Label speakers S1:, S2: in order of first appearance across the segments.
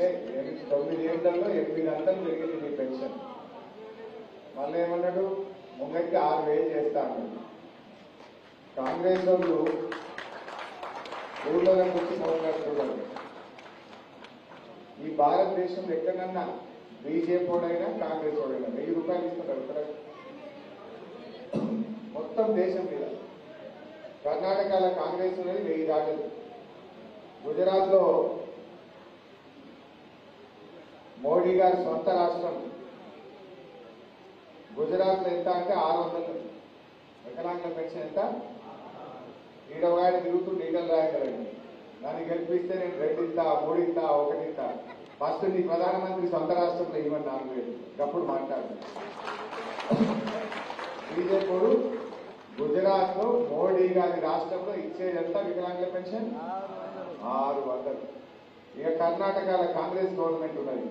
S1: అంటే ఎనిమిది- తొమ్మిది ఏళ్లలో ఎనిమిది అంతలు పెరిగింది మీ పెన్షన్ మళ్ళీ ఏమన్నాడు ముంగటికి ఆరు వేలు చేస్తా అన్నాడు కాంగ్రెస్ వాళ్ళు ఊళ్ళలో కూర్చి మాట్లాడుతున్నారు ఈ భారతదేశంలో ఎక్కడన్నా బీజేపీ వాడైనా కాంగ్రెస్ వాడైనా వెయ్యి రూపాయలు ఇస్తున్నారు ఇక్కడ మొత్తం దేశం మీద కర్ణాటకలో కాంగ్రెస్ ఉన్నది వెయ్యి దాటదు గుజరాత్ లో మోడీ గారి సొంత రాష్ట్రం గుజరాత్ లో ఎంత అంటే ఆరు వందలు వికలాంగుల పెన్షన్ ఎంత ఈడ ఒక ఆయన తిరుగుతుంటే ఈడలు రాయగలండి నన్ను గెలిపిస్తే నేను రెండు ఇస్తా మూడు ఇస్తా ఒకటి ఇస్తా ఫస్ట్ నీ ప్రధానమంత్రి సొంత రాష్ట్రంలో ఇవ్వండి నాలుగు వేలు అప్పుడు మాట్లాడు బీజేపీ గుజరాత్ లో మోడీ గారి రాష్ట్రంలో ఇచ్చేది ఎంత వికలాంగుల పెన్షన్ ఆరు వందలు ఇక కర్ణాటకలో కాంగ్రెస్ గవర్నమెంట్ ఉన్నది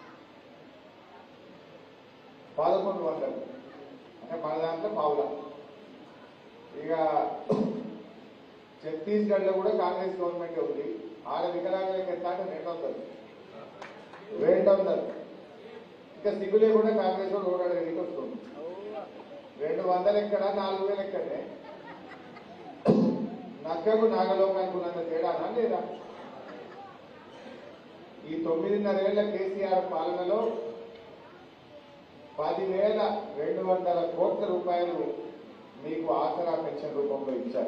S1: పదకొండు వందలు అంటే మన దాంట్లో పావుల ఇక ఛత్తీస్గఢ్ లో కూడా కాంగ్రెస్ గవర్నమెంట్ ఉంది ఆడ వికలాంగులకి ఎంత అంటే రెండు వందలు రెండు వందలు ఇంకా సిగ్గు లేకుండా కాంగ్రెస్ కూడా ఓడడానికి వస్తుంది రెండు వందలు ఎక్కడ నాలుగు వేలు ఎక్కడే నక్కకు నాగలోకానికి ఉన్నంత తేడానా లేదా ఈ తొమ్మిదిన్నరేళ్ల కేసీఆర్ పాలనలో పదివేల రెండు వందల కోట్ల రూపాయలు మీకు ఆసరా పెన్షన్ రూపంలో ఇచ్చారు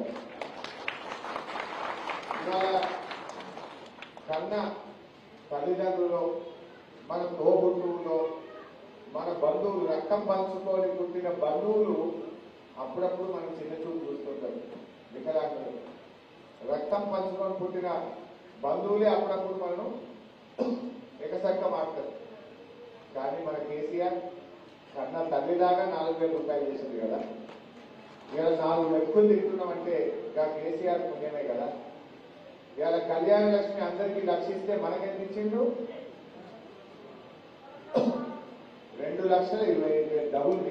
S1: ఇవాళ కన్న తల్లిదండ్రులు మన తోబుట్టువులో మన బంధువులు రక్తం పంచుకొని పుట్టిన బంధువులు అప్పుడప్పుడు మనం చిన్న చూపు చూస్తుంటారు వికలాంగులు రక్తం పంచుకొని పుట్టిన బంధువులే అప్పుడప్పుడు మనం ఎకసక్క మాట్లాడు కానీ మన కేసీఆర్ కన్న తల్లిలాగా నాలుగు వేల రూపాయలు చేసింది కదా ఇవాళ నాలుగు వ్యక్తులు తింటున్నామంటే ఇంకా కేసీఆర్ పుణ్యమే కదా ఇవాళ కళ్యాణ లక్ష్మి అందరికీ లక్షిస్తే మనకెంత ఇచ్చిండు రెండు లక్షల ఇరవై ఐదు వేలు డబుల్ది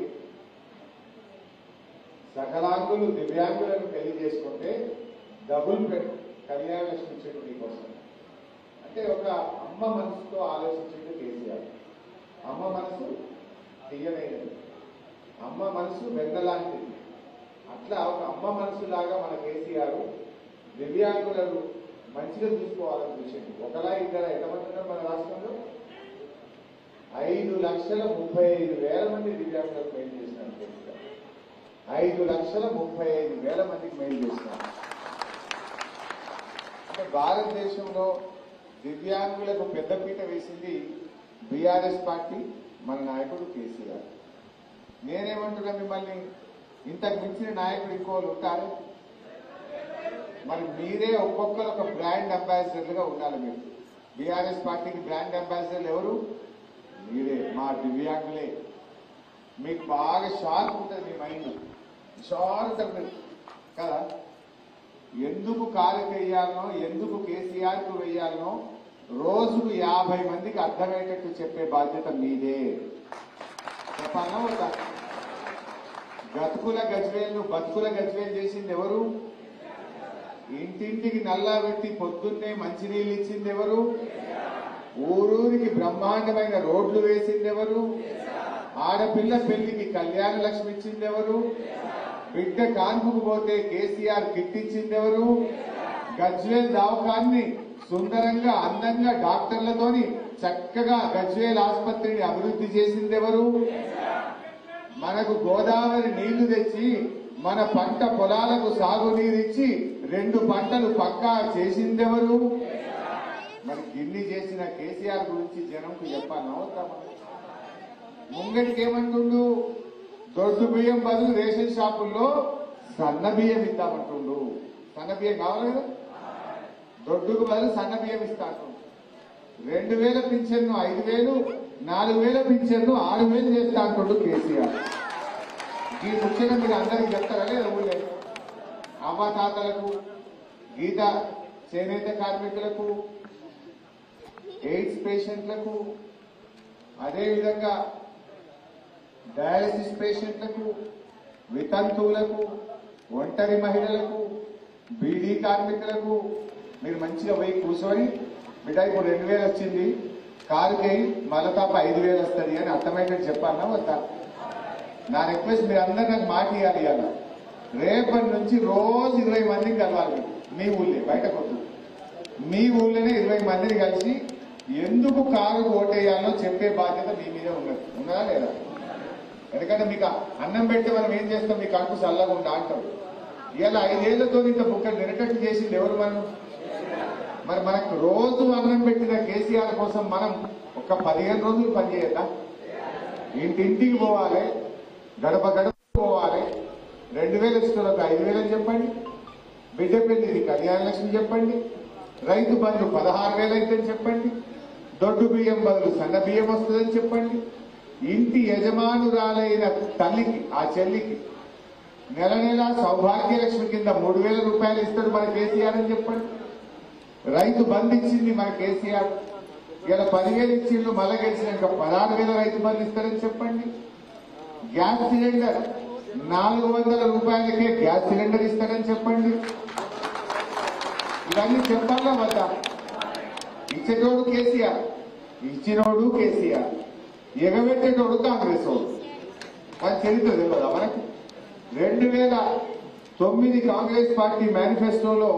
S1: సకలాంగులు దివ్యాంగులను పెళ్లి చేసుకుంటే డబుల్ పెట్ కళ్యాణ లక్ష్మి ఇచ్చిండు నీకోసం అంటే ఒక అమ్మ మనసుతో ఆలోచించింది కేసీఆర్ అమ్మ మనసు తీయనైనది అమ్మ మనసు వెన్నలాంటిది అట్లా ఒక అమ్మ మనసు లాగా మన కేసీఆర్ దివ్యాంగులను మంచిగా చూసుకోవాలని చూసింది ఒకలా ఇద్దరు ఎంతమంది ఉన్నారు మన రాష్ట్రంలో ఐదు లక్షల ముప్పై ఐదు వేల మంది దివ్యాంగులకు మెయిల్ చేసినారు కేసీఆర్ ఐదు లక్షల ముప్పై ఐదు వేల మందికి మెయిల్ చేసినారు అంటే భారతదేశంలో దివ్యాంగులకు పెద్దపీట వేసింది బీఆర్ఎస్ పార్టీ మన నాయకుడు కేసీఆర్ నేనేమంటున్నా మిమ్మల్ని ఇంతకు మించిన నాయకుడు ఇంకోళ్ళు ఉంటారు మరి మీరే ఒక్కొక్కరు ఒక బ్రాండ్ అంబాసిడర్లుగా ఉండాలి మీరు బీఆర్ఎస్ పార్టీకి బ్రాండ్ అంబాసిడర్లు ఎవరు మీరే మా దివ్యాంగులే మీకు బాగా షార్ప్ ఉంటుంది మీ మైండ్ షార్ప్ ఉంటుంది కదా ఎందుకు కాలుకి వెయ్యాలనో ఎందుకు కేసీఆర్ కు వెయ్యాలనో రోజుకు యాభై మందికి అర్థమయ్యేటట్టు చెప్పే బాధ్యత మీదే చెప్పాలనా వద్దా గతుకుల గజ్వేలు బతుకుల గజ్వేలు చేసింది ఎవరు ఇంటింటికి నల్లా పెట్టి పొద్దున్నే మంచినీళ్ళు ఇచ్చింది ఎవరు ఊరూరికి బ్రహ్మాండమైన రోడ్లు వేసింది ఎవరు ఆడపిల్ల పెళ్లికి కళ్యాణ లక్ష్మి ఇచ్చింది ఎవరు బిడ్డ కాన్పుకు పోతే కేసీఆర్ కిట్ ఇచ్చింది ఎవరు గజ్వేల్ దవాఖాన్ని సుందరంగా అందంగా డాక్టర్లతోని చక్కగా గజ్వేల్ ఆసుపత్రిని అభివృద్ధి చేసింది ఎవరు మనకు గోదావరి నీళ్లు తెచ్చి మన పంట పొలాలకు సాగునీరిచ్చి రెండు పంటలు పక్కా చేసిందెవరు మరి గిన్ని చేసిన కేసీఆర్ గురించి జనంకు చెప్పాలి అవసరమా ముంగటికి ఏమంటుండు దొడ్డు బియ్యం బదులు రేషన్ షాపుల్లో సన్న బియ్యం ఇద్దామంటుండు సన్న బియ్యం కావాలి కదా దొడ్డుకు బదులు సన్న బియ్యం ఇస్తా అంటుండు రెండు వేల పింఛన్ను ఐదు వేలు నాలుగు వేల పింఛన్ను ఆరు వేలు చేస్తా అంటుండు కేసీఆర్ ఈ ముఖ్యంగా మీరు అందరికి చెప్తారా లేదా ఊళ్ళే అవ్వతాతలకు గీత చేనేత కార్మికులకు ఎయిడ్స్ పేషెంట్లకు అదేవిధంగా డయాలసిస్ పేషెంట్లకు వితంతువులకు ఒంటరి మహిళలకు బీడీ కార్మికులకు మీరు మంచిగా పోయి కూర్చొని బిడ్డ ఇప్పుడు రెండు వేలు వచ్చింది కారుకి మళ్ళా తప్ప ఐదు వేలు వస్తుంది అని అర్థమైనట్టు చెప్పాలన్నా వద్దా నా రిక్వెస్ట్ మీరు అందరు నాకు మాట ఇవ్వాలి ఇవాళ రేపటి నుంచి రోజు ఇరవై మందిని కలవాలి మీ ఊళ్ళే బయటకు వద్దు మీ ఊళ్ళోనే ఇరవై మందిని కలిసి ఎందుకు కారు ఓటేయాలో చెప్పే బాధ్యత మీ మీద ఉన్నది ఉన్నదా లేదా ఎందుకంటే మీకు అన్నం పెడితే మనం ఏం చేస్తాం మీ కడుపు చల్లగా ఉందా అంటాం ఇలా ఐదేళ్లతో ఇంత బుక్క నిరటట్టు చేసింది ఎవరు మనం మరి మనకు రోజు అన్నం పెట్టిన కేసీఆర్ కోసం మనం ఒక పదిహేను రోజులు పనిచేయద్దా ఇంటింటికి పోవాలి గడప గడప పోవాలి రెండు వేలు ఇస్తున్నారు ఐదు వేలు అని చెప్పండి బిడ్డ పెళ్లిది కళ్యాణ లక్ష్మి చెప్పండి రైతు బంధు పదహారు వేలు అయితే చెప్పండి దొడ్డు బియ్యం బదులు సన్న బియ్యం వస్తుందని చెప్పండి ఇంటి యజమానురాలైన తల్లికి ఆ చెల్లికి నెల నెల సౌభాగ్యలక్ష్మి కింద మూడు వేల రూపాయలు ఇస్తాడు మన కేసీఆర్ అని చెప్పండి రైతు బంధు ఇచ్చింది మన కేసీఆర్ ఇలా పదివేలు ఇచ్చిండు మళ్ళా గెలిచినాక పదహారు వేల రైతు బంధు ఇస్తారని చెప్పండి గ్యాస్ సిలిండర్ నాలుగు వందల రూపాయలకే గ్యాస్ సిలిండర్ ఇస్తారని చెప్పండి ఇవన్నీ చెప్పాలా వద్దా ఇచ్చేటోడు కేసీఆర్ ఇచ్చినోడు కేసీఆర్ ఎగబెట్టేటోడు కాంగ్రెస్ వాడు మన చరిత్ర తెలియదా మనకి రెండు వేల తొమ్మిది కాంగ్రెస్ పార్టీ మేనిఫెస్టోలో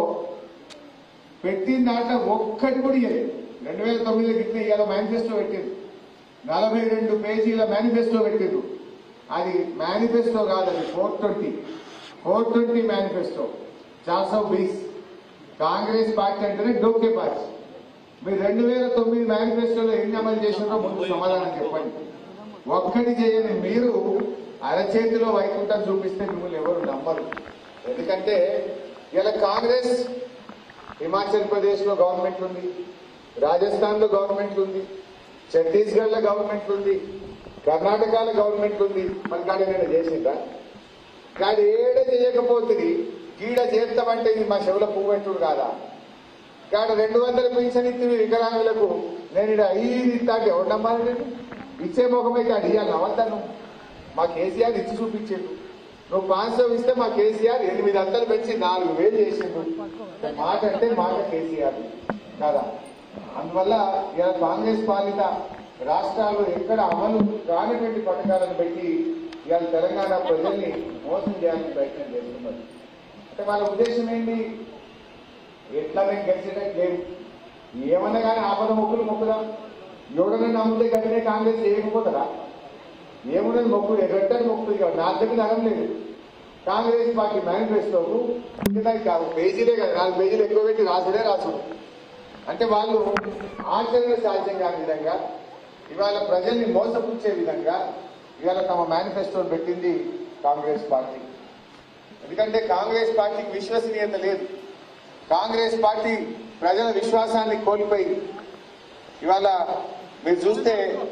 S1: పెట్టిన దాంట్లో ఒక్కటి కూడా ఇవ్వలేదు రెండు వేల తొమ్మిదిలో గిట్ల ఇవాళ మేనిఫెస్టో పెట్టింది నలభై రెండు పేజీల మేనిఫెస్టో పెట్టిండ్రు అది మేనిఫెస్టో కాదు అది four twenty four twenty manifesto చార్ సౌ బీస్ కాంగ్రెస్ పార్టీ అంటేనే డోకే పార్టీ మీరు రెండు వేల తొమ్మిది మేనిఫెస్టోలో ఎన్ని అమలు చేసినారో ముందు సమాధానం చెప్పండి ఒక్కటి చేయని మీరు అరచేతిలో వైకుంఠం చూపిస్తే మిమ్మల్ని ఎవరు నమ్మరు ఎందుకంటే ఇలా కాంగ్రెస్ హిమాచల్ ప్రదేశ్ లో గవర్నమెంట్ ఉంది రాజస్థాన్ లో గవర్నమెంట్ ఉంది ఛత్తీస్గఢ్ లో గవర్నమెంట్ ఉంది కర్ణాటకలో గవర్నమెంట్ ఉంది మరి కాడ నేను చేసిందా కాదు ఏడ చేయకపోతుంది గీడ చేస్తామంటే ఇది మా చెవుల పువ్వు పెట్టుడు కాదా కాడ రెండు వందల పింఛన్ ఇచ్చి వికలాంగులకు నేను ఇక్కడ ఐదు ఇస్తా అంటే ఎవరు నమ్మాలి నేను ఇచ్చే ముఖమైతే అది ఇవ్వాలి నవ్వుతాను మా కేసీఆర్ ఇచ్చి చూపించిండు నువ్వు పాంచ్ ఇస్తే మా కేసీఆర్ ఎనిమిది వందలు పెంచి నాలుగు వేలు చేసిండు మాట అంటే మాట కేసీఆర్ కదా అందువల్ల ఇలా కాంగ్రెస్ పాలిత రాష్ట్రాలు ఎక్కడ అమలు కానిటువంటి పథకాలను పెట్టి ఇవాళ తెలంగాణ ప్రజల్ని మోసం చేయాలని ప్రయత్నం చేస్తున్నారు అంటే వాళ్ళ ఉద్దేశం ఏంటి ఎట్లా మేము గెలిచినట్టు లేదు ఏమన్నా కానీ ఆపద మొక్కులు మొక్కుదాం ఎవడన్నా నమ్మితే గట్టినే కాంగ్రెస్ చేయకపోతారా ఏమున్నది మొక్కులు ఎగట్టని మొక్కులు ఇక నా దగ్గర అనం లేదు కాంగ్రెస్ పార్టీ మేనిఫెస్టోకు కింద కాదు పేజీలే కదా నాలుగు పేజీలు ఎక్కువ పెట్టి రాసుడే రాసుడు అంటే వాళ్ళు ఆచరణ సాధ్యం కాని విధంగా ఇవాళ ప్రజల్ని మోసపుచ్చే విధంగా ఇవాళ తమ మేనిఫెస్టోని పెట్టింది కాంగ్రెస్ పార్టీ ఎందుకంటే కాంగ్రెస్ పార్టీకి విశ్వసనీయత లేదు కాంగ్రెస్ పార్టీ ప్రజల విశ్వాసాన్ని కోల్పోయి ఇవాళ మీరు చూస్తే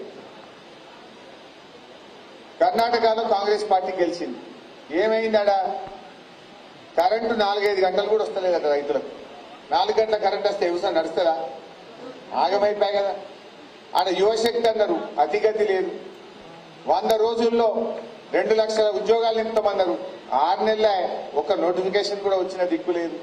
S1: కర్ణాటకలో కాంగ్రెస్ పార్టీ గెలిచింది ఏమైందాడ కరెంటు నాలుగైదు గంటలు కూడా వస్తలేదట రైతులకు నాలుగు గంటల కరెంట్ వస్తే వ్యవసాయం నడుస్తుందా ఆగమైపోయాయి కదా ఆడ యువశక్తి అన్నారు అతిగతి లేదు వంద రోజుల్లో రెండు లక్షల ఉద్యోగాలు నింపుతామన్నారు ఆరు నెలల ఒక నోటిఫికేషన్ కూడా వచ్చిన దిక్కు లేదు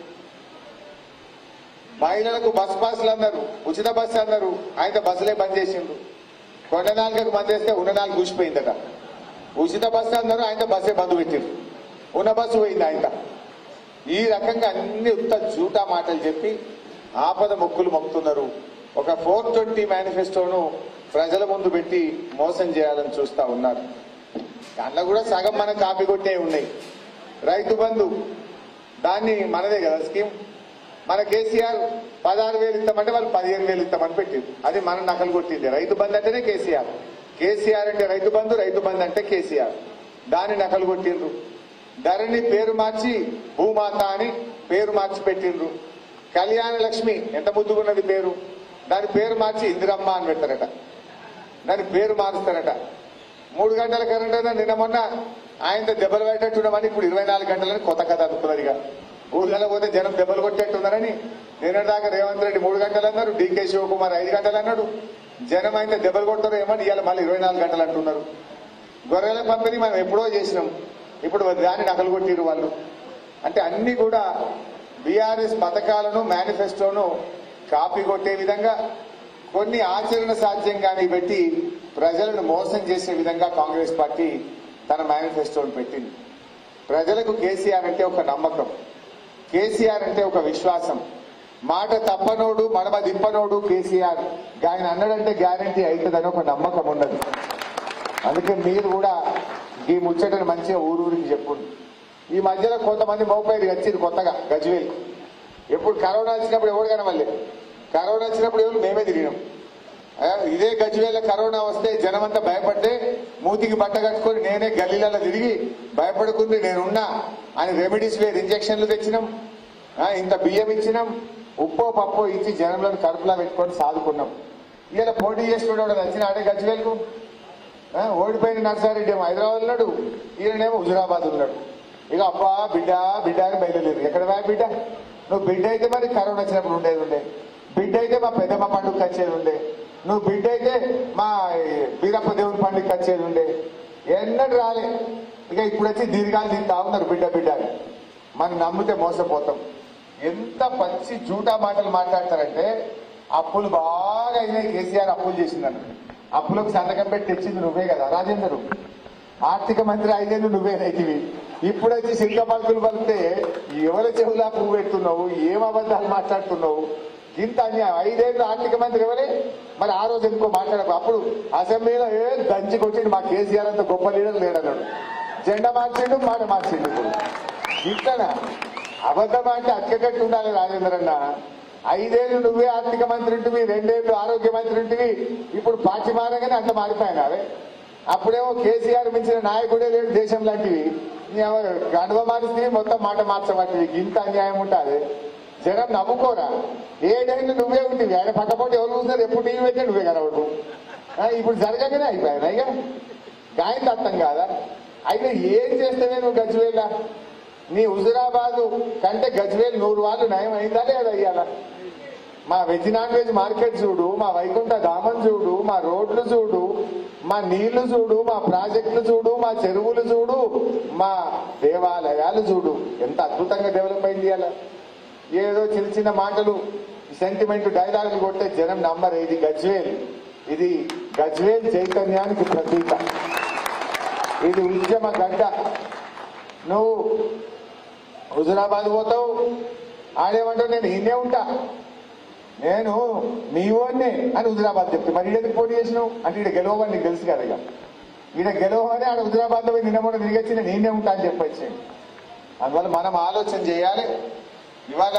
S1: మహిళలకు బస్ పాసులు అన్నారు ఉచిత బస్సు అన్నారు ఆయన బస్సులే బంద్ చేసిండ్రు కొండ నాలుగకు బంద్ చేస్తే ఉన్న నాలుగు కూసిపోయిందట ఉచిత బస్సు అన్నారు ఆయన బస్సే బంద్ పెట్టిండ్రు ఉన్న బస్సు పోయింది ఆయన ఈ రకంగా అన్ని ఉత్త జూటా మాటలు చెప్పి ఆపద మొక్కులు మొక్కుతున్నారు ఒక ఫోర్ ట్వంటీ మేనిఫెస్టోను ప్రజల ముందు పెట్టి మోసం చేయాలని చూస్తా ఉన్నారు దాంట్లో కూడా సగం మన కాపీ కొట్టే ఉన్నాయి రైతు బంధు దాన్ని మనదే కదా స్కీమ్ మన కేసీఆర్ పదహారు వేలు ఇస్తామంటే వాళ్ళు పదిహేను వేలు ఇస్తామని పెట్టింది అది మన నకలు కొట్టింది రైతు బంధు అంటేనే కేసీఆర్ కేసీఆర్ అంటే రైతు బంధు రైతు బంధు అంటే కేసీఆర్ దాన్ని నకలు కొట్టిండ్రు ధరణి పేరు మార్చి భూమాత అని పేరు మార్చి పెట్టిండ్రు కళ్యాణ లక్ష్మి ఎంత ముద్దుగున్నది పేరు దాని పేరు మార్చి ఇందిరమ్మ అని పెడతారట దాని పేరు మారుస్తారట మూడు గంటల కరెంట్ అయినా నిన్న మొన్న ఆయనతో దెబ్బలు పెట్టేట్టున్నామని ఇప్పుడు ఇరవై నాలుగు గంటలని కొత్త కథ అనుకున్నారు ఇక ఊళ్ళలో పోతే జనం దెబ్బలు కొట్టేట్టున్నారని నిన్నటి దాకా రేవంత్ రెడ్డి మూడు గంటలు అన్నారు డీకే శివకుమార్ ఐదు గంటలు అన్నాడు జనం అయితే దెబ్బలు కొడతారు ఏమని ఇవాళ మళ్ళీ ఇరవై నాలుగు గంటలు అంటున్నారు గొర్రెల పంపిణీ మనం ఎప్పుడో చేసినాం ఇప్పుడు దాన్ని నకలు కొట్టిరు వాళ్ళు అంటే అన్ని కూడా బీఆర్ఎస్ పథకాలను మేనిఫెస్టోను కాపీ కొట్టే విధంగా కొన్ని ఆచరణ సాధ్యంగానే పెట్టి ప్రజలను మోసం చేసే విధంగా కాంగ్రెస్ పార్టీ తన మేనిఫెస్టోని పెట్టింది ప్రజలకు కేసీఆర్ అంటే ఒక నమ్మకం కేసీఆర్ అంటే ఒక విశ్వాసం మాట తప్పనోడు మడమ దిప్పనోడు కేసీఆర్ ఆయన అన్నాడంటే గ్యారంటీ అవుతుందని ఒక నమ్మకం ఉన్నది అందుకే మీరు కూడా ఈ ముచ్చటను మంచిగా ఊరూరికి చెప్పుండి ఈ మధ్యలో కొంతమంది మోపైరు వచ్చింది కొత్తగా గజ్వేల్ ఎప్పుడు కరోనా వచ్చినప్పుడు ఎవరు కనవల్లే కరోనా వచ్చినప్పుడు ఎవరు మేమే తిరిగినాం ఆ, ఇదే గజ్వేల కరోనా వస్తే జనమంతా భయపడితే మూతికి బట్ట కట్టుకొని నేనే గల్లీలలో తిరిగి భయపడుకుంది నేనున్నా అని రెమెడీస్ లేదు ఇంజక్షన్లు తెచ్చినాం ఆ, ఇంత బియ్యం ఇచ్చినాం ఉప్పో పప్పో ఇచ్చి జనంలో కడుపులా పెట్టుకొని సాదుకున్నాం ఇలా పోటీ చేసుకున్నాడు వచ్చిన ఆడే గజ్వేల్కు ఆ, ఓడిపోయిన నర్సారెడ్డి ఏమో హైదరాబాద్ ఉన్నాడు ఈయననేమో హుజురాబాద్ ఉన్నాడు ఇక అబ్బా బిడ్డ బిడ్డ అని బయలుదేరు ఎక్కడ వా బిడ్డ నువ్వు బిడ్డ అయితే మరి కరోనా వచ్చినప్పుడు ఉండేది ఉండే బిడ్డ అయితే మా పెద్దమ్మ పండుగకి వచ్చేది ఉండే నువ్వు బిడ్డ అయితే మా వీరప్ప దేవుని పండుగకి వచ్చేది ఉండే ఎన్నడూ రాలే ఇక ఇప్పుడు వచ్చి దీర్ఘాలు తింటా ఉన్నారు బిడ్డ బిడ్డ అని మనం నమ్మితే మోసపోతాం ఎంత పచ్చి జూటా మాటలు మాట్లాడతారంటే అప్పులు బాగా అయినాయి కేసీఆర్ అప్పులు చేసిందన్న అప్పులకు సంతకం పెట్టి తెచ్చింది నువ్వే కదా రాజేందరు ఆర్థిక మంత్రి ఐదేళ్ళు నువ్వే రైతువి ఇప్పుడు వచ్చి శిల్క పలుకులు పలికితే ఎవరి చెవులా పువ్వు పెడుతున్నావు ఏం అబద్ధాలు మాట్లాడుతున్నావు ఇంత అన్యాయం ఐదేళ్ళు ఆర్థిక మంత్రి ఎవరే మరి ఆ రోజు ఎందుకో మాట్లాడకు అప్పుడు అసెంబ్లీలో ఏ దంచికొచ్చిండు మా కేసీఆర్ అంత గొప్ప లీడర్ లేడన్నాడు జెండా మార్చిండు మాట మార్చిండు ఇప్పుడు ఇట్లనా అబద్ధం అంటే అక్కకట్టు ఉండాలి రాజేంద్ర అన్న ఐదేళ్లు నువ్వే ఆర్థిక మంత్రి ఉంటివి రెండేళ్లు ఆరోగ్య మంత్రి ఉంటివి ఇప్పుడు పార్టీ మారగానే అంత మారిపోయినావే అప్పుడేమో కేసీఆర్ మించిన నాయకుడే లేడు దేశం లాంటివి గడువ మారిస్తే మొత్తం మాట మార్చబట్టివి ఇంత అన్యాయం ఉంటుంది జనం నమ్ముకోరా ఏడేళ్ళు నువ్వే ఉంటుంది ఆయన పక్కపోతే ఎవరు చూస్తారు ఎప్పుడు టీవీ పెట్టే నువ్వే కనబడు ఆ, ఇప్పుడు జరగగానే అయిపోయాను ఇక గాయం అర్థం కాదా అయితే ఏం చేస్తేనే నువ్వు గజ్వేలా నీ హుజురాబాదు కంటే గజ్వేల్ నూరు వాళ్ళు నయం అయిందా లేదా అయ్యాలా మా వెజ్ నాన్ వెజ్ మార్కెట్ చూడు మా వైకుంఠ ధామం చూడు మా రోడ్లు చూడు మా నీళ్లు చూడు మా ప్రాజెక్టులు చూడు మా చెరువులు చూడు మా దేవాలయాలు చూడు ఎంత అద్భుతంగా డెవలప్ అయింది అలా ఏదో చిన్న చిన్న మాటలు సెంటిమెంట్ డైలాగులు కొట్టే జనం నమ్మరు ఇది గజ్వేల్ ఇది గజ్వేల్ చైతన్యానికి ప్రతీక ఇది ఉద్యమ గడ్డ నువ్వు హుజురాబాద్ పోతావు ఆడేమంటావు నేను ఇన్నే ఉంటా నేను మీ ఓన్నే అని హుజురాబాద్ చెప్తే మరి ఈడ ఎందుకు పోటీ చేసినావు అంటే ఈడ గెలవమని నీకు తెలుసు కదా ఇక ఈడ గెలవమని ఆడ హుజురాబాద్ లో పోయి నిన్న మొన్న తిరిగొచ్చి నేను ఈయనే ఉంటా అని చెప్పొచ్చు అందువల్ల మనం ఆలోచన చేయాలి ఇవాళ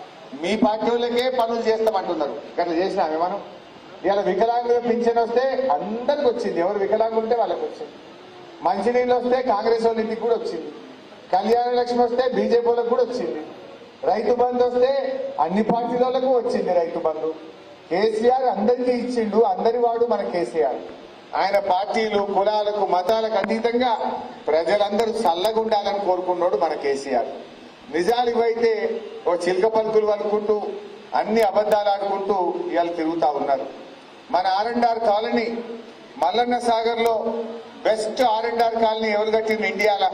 S1: మీ పార్టీ వాళ్ళకే పనులు చేస్తామంటున్నారు ఇట్లా చేసినామే మనం ఇవాళ వికలాంగుల పింఛన్ వస్తే అందరికి వచ్చింది ఎవరు వికలాంగులు ఉంటే వాళ్ళకి వచ్చింది మంచినీళ్ళు వస్తే కాంగ్రెస్ వాళ్ళ ఇంటికి కూడా వచ్చింది కళ్యాణ లక్ష్మి వస్తే బీజేపీ వాళ్ళకి కూడా వచ్చింది రైతు బంధు వస్తే అన్ని పార్టీలకు వచ్చింది రైతు బంధు కేసీఆర్ అందరికీ ఇచ్చిండు అందరి వాడు మన కేసీఆర్ ఆయన పార్టీలు కులాలకు మతాలకు అతీతంగా ప్రజలందరూ చల్లగా ఉండాలని కోరుకున్నాడు మన కేసీఆర్ నిజానికి అయితే ఓ చిలక పలుకులు అనుకుంటూ అన్ని అబద్ధాలు ఆడుకుంటూ ఇవాళ తిరుగుతా ఉన్నారు మన R and R colony Mallanna Sagar లో best R and R colony ఎవరు కట్టింది ఇండియాలో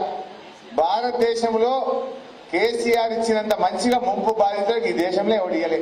S1: భారతదేశంలో కేసీఆర్ ఇచ్చినంత మంచిగా ముంపు బాధితులకు ఈ దేశంలో ఎవడు ఇయ్యలే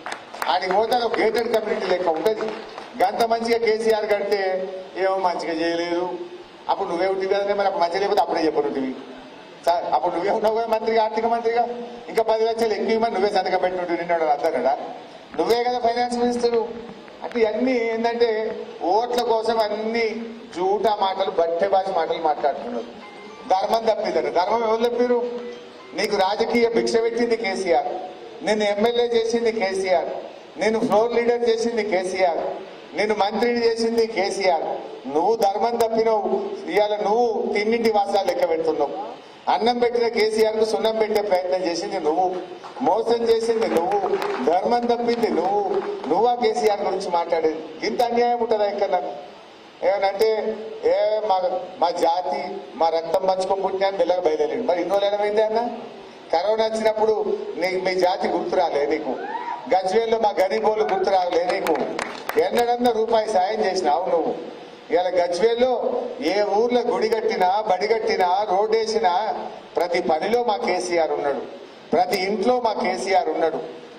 S1: ఆడికి పోతే ఒక గేటెడ్ కమ్యూనిటీ లెక్క ఉంటది గంత మంచిగా కేసీఆర్ కడితే ఏమో మంచిగా చేయలేదు అప్పుడు నువ్వే ఉంటుంది కదా మరి అప్పుడు మంచిగా లేకపోతే అప్పుడే చెప్పనుంటివి సార్ అప్పుడు నువ్వే ఉన్నావు కదా మంత్రిగా ఆర్థిక మంత్రిగా ఇంకా పది లక్షలు ఎక్కువ ఇవ్వమని నువ్వే సంతకం పెట్టినట్టు నిన్నాడు అద్దనడా నువ్వే కదా ఫైనాన్స్ మినిస్టరు అంటే ఇవన్నీ ఏంటంటే ఓట్ల కోసం అన్ని జూటా మాటలు బట్టె భాష మాటలు మాట్లాడుతున్నారు ధర్మం తప్పిద్దరు ధర్మం ఎవరు తప్పిరు నీకు రాజకీయ భిక్ష పెట్టింది కేసీఆర్ నిన్ను ఎమ్మెల్యే చేసింది కేసీఆర్ నేను ఫ్లోర్ లీడర్ చేసింది కేసీఆర్ నిన్ను మంత్రిని చేసింది కేసీఆర్ నువ్వు ధర్మం తప్పినవు ఇవాళ నువ్వు తిన్నింటి వాసాలు లెక్క పెడుతున్నావు అన్నం పెట్టిన కేసీఆర్ కు సున్నం పెట్టే ప్రయత్నం చేసింది నువ్వు మోసం చేసింది నువ్వు ధర్మం తప్పింది నువ్వు నువ్వా కేసీఆర్ గురించి మాట్లాడేది ఇంత అన్యాయం ఉంటుందా ఇక్కడ నాకు ఏమనంటే ఏ మా మా జాతి మా రక్తం పంచుకొని పుట్టినా అని మెల్లగా బయలుదేరింది మరి ఇన్ని రోజులు ఏమైంది అన్న కరోనా వచ్చినప్పుడు నీ మీ జాతి గుర్తు రాలే నీకు గజ్వేల్లో మా గరీబోళ్ళు గుర్తు రాలే నీకు ఎన్నడన్నా రూపాయి సాయం చేసినావు నువ్వు ఇవాళ గజ్వేల్లో ఏ ఊర్లో గుడి కట్టినా బడి కట్టినా రోడ్ వేసినా ప్రతి పనిలో మా కేసీఆర్ ఉన్నాడు ప్రతి ఇంట్లో మా కేసీఆర్ ఉన్నాడు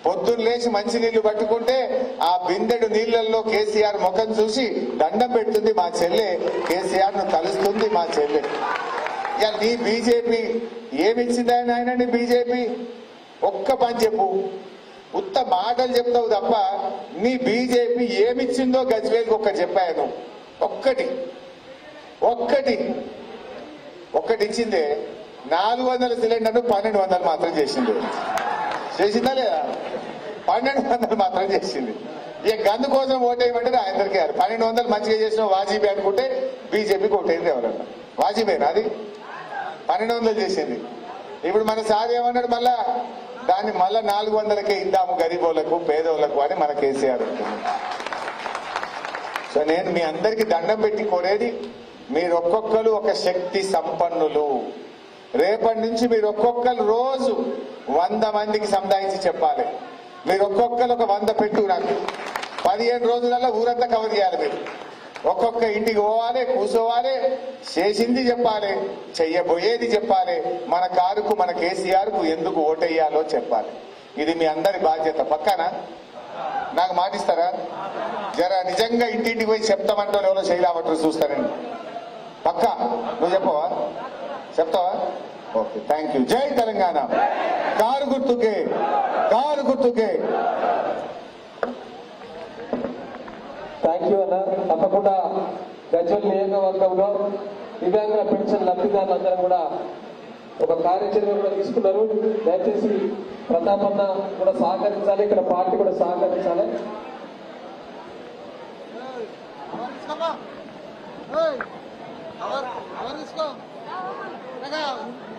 S1: పొద్దున్న లేచి మంచినీళ్లు పట్టుకుంటే ఆ బిందెడు నీళ్లలో కేసీఆర్ ముఖం చూసి దండం పెడుతుంది మా చెల్లె కేసీఆర్ ను కలుస్తుంది మా చెల్లె ఇక నీ బీజేపీ ఏమిచ్చింది ఆయన ఆయన బీజేపీ ఒక్క పని చెప్పు ఉత్త మాటలు చెప్తావు తప్ప నీ బీజేపీ ఏమిచ్చిందో గజ్వేల్కి ఒక్క చెప్పాను ఒక్కటి ఒక్కటి ఒక్కటి ఇచ్చిందే నాలుగు వందల సిలిండర్ను పన్నెండు వందలు మాత్రం చేసింది చేసిందా లేదా పన్నెండు వందలు మాత్రం చేసింది ఇక గందు కోసం ఓటేయమంటే ఆయనకి గారు పన్నెండు వందలు మంచిగా చేసిన వాజీబీ అనుకుంటే బీజేపీకి ఓటేది ఎవరన్నా వాజీబేనా అది పన్నెండు వందలు చేసింది ఇప్పుడు మన సార్ ఏమన్నాడు మళ్ళా దాన్ని మళ్ళా నాలుగు వందలకే ఇద్దాము గరీబోళ్లకు పేదోళ్లకు అని మన కేసీఆర్ అంటుంది సో నేను మీ అందరికి దండం పెట్టి కోరేది మీరు ఒక్కొక్కరు ఒక శక్తి సంపన్నులు రేపటి నుంచి మీరు ఒక్కొక్కరు రోజు వంద మందికి సంధాయించి చెప్పాలి మీరు ఒక్కొక్కరు ఒక వంద పెట్టు నాకు పదిహేను రోజులలో ఊరంతా కవర్ చేయాలి మీరు ఒక్కొక్క ఇంటికి పోవాలి కూర్చోవాలి చేసింది చెప్పాలి చెయ్యబోయేది చెప్పాలి మన కారుకు మన కేసీఆర్ కు ఎందుకు ఓటేయాలో చెప్పాలి ఇది మీ అందరి బాధ్యత పక్కన నాకు మాటిస్తారా జర నిజంగా ఇంటింటికి పోయి చెప్తామంటారు ఎవరో చేయలేమంటారు చూస్తానండి పక్క నువ్వు చెప్పవా చెప్తావా ఓకే థ్యాంక్ యూ జై తెలంగాణ కారు గుర్తుకే కారు గుర్తుకే
S2: థ్యాంక్ యూ అన్న తప్పకుండా గజ్వల్ నియోజకవర్గంలో దివ్యాంగుల పెన్షన్ లబ్ధిదారులందరూ కూడా ఒక కార్యాచరణ కూడా తీసుకున్నారు దయచేసి ప్రతాప్ అన్న కూడా సహకరించాలి ఇక్కడ పార్టీ కూడా సహకరించాలి
S3: खबर खबर इसको लगा